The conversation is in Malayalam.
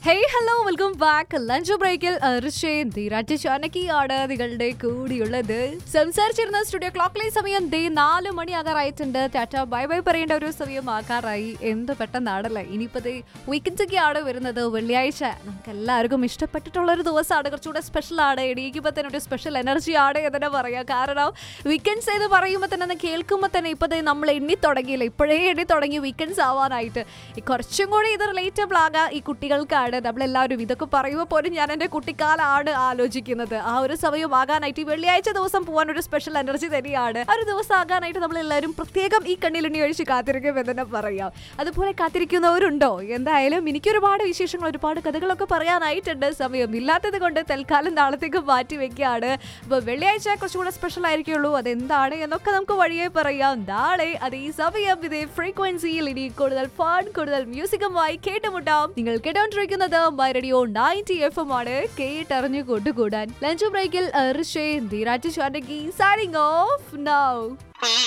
hey hello welcome back lunch ബ്രേക്കിൽ ഋഷേൻ ധീരാറ്റ് ചാനക്കിയാണ് നിങ്ങളുടെ കൂടിയുള്ളത് സംസാരിച്ചിരുന്ന സ്റ്റുഡിയോ ക്ലോക്കിലെ സമയം ദേ നാല് മണിയാകാറായിട്ടുണ്ട് ടാറ്റ ബൈ ബൈ പറയേണ്ട ഒരു സമയം ആകാറായി എന്ത് പെട്ടെന്നാണല്ലേ ഇനിയിപ്പോ ദേ വീക്കെൻഡ്സ് ഒക്കെയാണ് വരുന്നത് വെള്ളിയാഴ്ച നമുക്ക് എല്ലാവർക്കും ഇഷ്ടപ്പെട്ടിട്ടുള്ള ഒരു ദിവസമാണ് കുറച്ചുകൂടെ സ്പെഷ്യൽ ആണ് എണീക്കുമ്പോൾ തന്നെ ഒരു സ്പെഷ്യൽ എനർജി ആണ് എന്ന് തന്നെ പറയാം കാരണം വീക്കെൻഡ്സ് എന്ന് പറയുമ്പോൾ തന്നെ ഒന്ന് കേൾക്കുമ്പോൾ തന്നെ ഇപ്പൊ ദേ നമ്മൾ എണ്ണി തുടങ്ങിയില്ല ഇപ്പോഴേ എണ്ണി തുടങ്ങി വീക്കെൻഡ്സ് ആവാനായിട്ട് ഈ കുറച്ചും കൂടി ഇത് റിലേറ്റബിൾ ആകാം ഈ കുട്ടികൾക്കാണ് നമ്മളെല്ലാവരും ഇതൊക്കെ പറയുമ്പോൾ പോലും ഞാൻ എൻ്റെ കുട്ടിക്കാലാണ് ആലോചിക്കുന്നത് ആ ഒരു സമയം ആകാനായിട്ട് ഈ വെള്ളിയാഴ്ച ദിവസം പോകാൻ ഒരു സ്പെഷ്യൽ എനർജി തന്നെയാണ് ആ ഒരു ദിവസം ആകാനായിട്ട് നമ്മൾ എല്ലാവരും പ്രത്യേകം ഈ കണ്ണിലുണ്ണി ഒഴിച്ച് കാത്തിരിക്കും എന്ന് തന്നെ പറയാം അതുപോലെ കാത്തിരിക്കുന്നവരുണ്ടോ എന്തായാലും എനിക്ക് ഒരുപാട് വിശേഷങ്ങൾ ഒരുപാട് കഥകളൊക്കെ പറയാനായിട്ടുണ്ട് സമയം ഇല്ലാത്തത് കൊണ്ട് തൽക്കാലം നാളത്തേക്ക് മാറ്റി വെക്കുകയാണ് അപ്പോൾ വെള്ളിയാഴ്ച കുറച്ചുകൂടെ സ്പെഷ്യൽ ആയിരിക്കുള്ളൂ അതെന്താണ് എന്നൊക്കെ നമുക്ക് വഴിയെ പറയാം നാളെ അത് ഈ സമയം ഇതേ ഫ്രീക്വൻസിയിൽ ഇനി കൂടുതൽ ഫൺ കൂടുതൽ മ്യൂസിക്കുമായി കേട്ടുമുട്ടാം നിങ്ങൾ കേട്ടോണ്ടിരിക്കുന്നത് my radio ninety F M ആണ് കേട്ടറിഞ്ഞു കൊണ്ടുകൂടാൻ ലഞ്ച് ബ്രേക്കിൽ ഋഷേ ധീരാറ്റ് ചാനകി സൈനിങ് ഓഫ് നൗ